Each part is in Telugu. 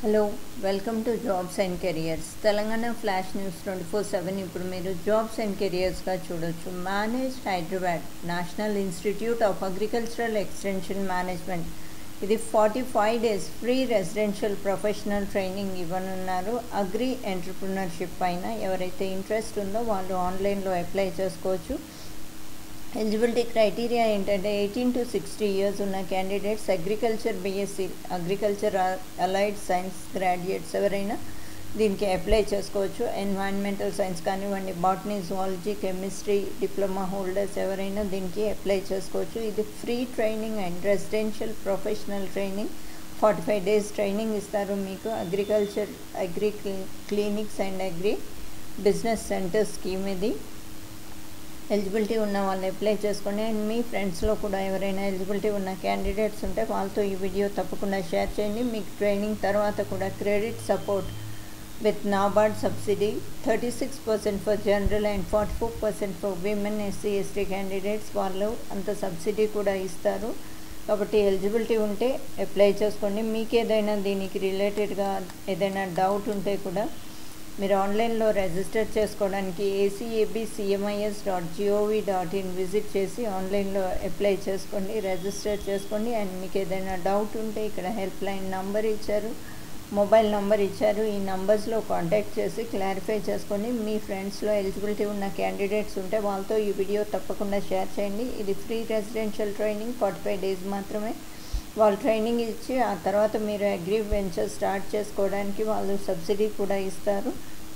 hello welcome to jobs and careers Telangana flash news twenty four seven ఇప్పుడు మీరు జాబ్స్ అండ్ కెరియర్స్గా చూడొచ్చు MANAGE Hyderabad national institute of agricultural extension management ఇది forty five days free residential professional training ఇవ్వనున్నారు అగ్రి ఎంటర్ప్రినర్షిప్ పైన ఎవరైతే ఇంట్రెస్ట్ ఉందో వాళ్ళు ఆన్లైన్లో అప్లై చేసుకోవచ్చు ఎలిజిబిలిటీ క్రైటీరియా ఏంటంటే ఎయిటీన్ టు సిక్స్టీ ఇయర్స్ ఉన్న candidates agriculture BSc agriculture allied science graduates ఎవరైనా దీనికి అప్లై చేసుకోవచ్చు ఎన్వైరన్మెంటల్ సైన్స్ కానివ్వండి botany zoology chemistry diploma holders ఎవరైనా దీనికి అప్లై చేసుకోవచ్చు ఇది free training and residential professional training forty five days training ఇస్తారు మీకు agriculture agri clinics and agri business centre scheme ఇది ఎలిజిబిలిటీ ఉన్న వాళ్ళు అప్లై చేసుకోండి అండ్ మీ ఫ్రెండ్స్లో కూడా ఎవరైనా ఎలిజిబిలిటీ ఉన్న క్యాండిడేట్స్ ఉంటే వాళ్ళతో ఈ వీడియో తప్పకుండా షేర్ చేయండి మీకు ట్రైనింగ్ తర్వాత కూడా credit support with NABARD subsidy thirty six percent for general and forty four percent for women SC ST candidates వాళ్ళు అంత సబ్సిడీ కూడా ఇస్తారు కాబట్టి ఎలిజిబిలిటీ ఉంటే అప్లై చేసుకోండి మీకు ఏదైనా దీనికి రిలేటెడ్గా ఏదైనా డౌట్ ఉంటే కూడా మీరు ఆన్లైన్లో రిజిస్టర్ చేసుకోవడానికి ACAB CMIS dot GOV dot in visit చేసి ఆన్లైన్లో అప్లై చేసుకోండి రిజిస్టర్ చేసుకోండి అండ్ మీకు ఏదైనా డౌట్ ఉంటే ఇక్కడ హెల్ప్ లైన్ నంబర్ ఇచ్చారు మొబైల్ నంబర్ ఇచ్చారు ఈ నంబర్స్లో కాంటాక్ట్ చేసి క్లారిఫై చేసుకోండి మీ ఫ్రెండ్స్లో ఎలిజిబిలిటీ ఉన్న క్యాండిడేట్స్ ఉంటే వాళ్ళతో ఈ వీడియో తప్పకుండా షేర్ చేయండి ఇది free residential training forty five days మాత్రమే వాళ్ళు ట్రైనింగ్ ఇచ్చి ఆ తర్వాత మీరు అగ్రి వెంచర్ స్టార్ట్ చేసుకోవడానికి వాళ్ళు సబ్సిడీ కూడా ఇస్తారు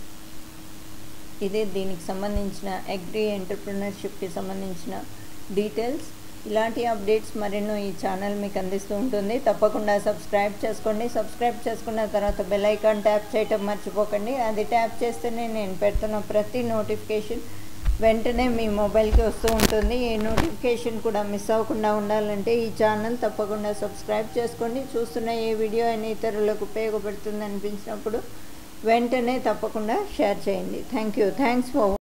ఇదే దీనికి సంబంధించిన అగ్రి ఎంటర్ప్రినర్షిప్కి సంబంధించిన డీటెయిల్స్ ఇలాంటి అప్డేట్స్ మరెన్నో ఈ ఛానల్ మీకు అందిస్తూ ఉంటుంది తప్పకుండా సబ్స్క్రైబ్ చేసుకోండి సబ్స్క్రైబ్ చేసుకున్న తర్వాత బెల్ ఐకాన్ ట్యాప్ చేయటం మర్చిపోకండి అది ట్యాప్ చేస్తేనే నేను పెడుతున్న ప్రతి నోటిఫికేషన్ వెంటనే మీ మొబైల్కి వస్తూ ఉంటుంది ఏ నోటిఫికేషన్ కూడా మిస్ అవ్వకుండా ఉండాలంటే ఈ ఛానల్ తప్పకుండా సబ్స్క్రైబ్ చేసుకోండి చూస్తున్న ఏ వీడియో అయినా ఇతరులకు ఉపయోగపడుతుంది అనిపించినప్పుడు వెంటనే తప్పకుండా షేర్ చేయండి థ్యాంక్ యూ థ్యాంక్స్ ఫర్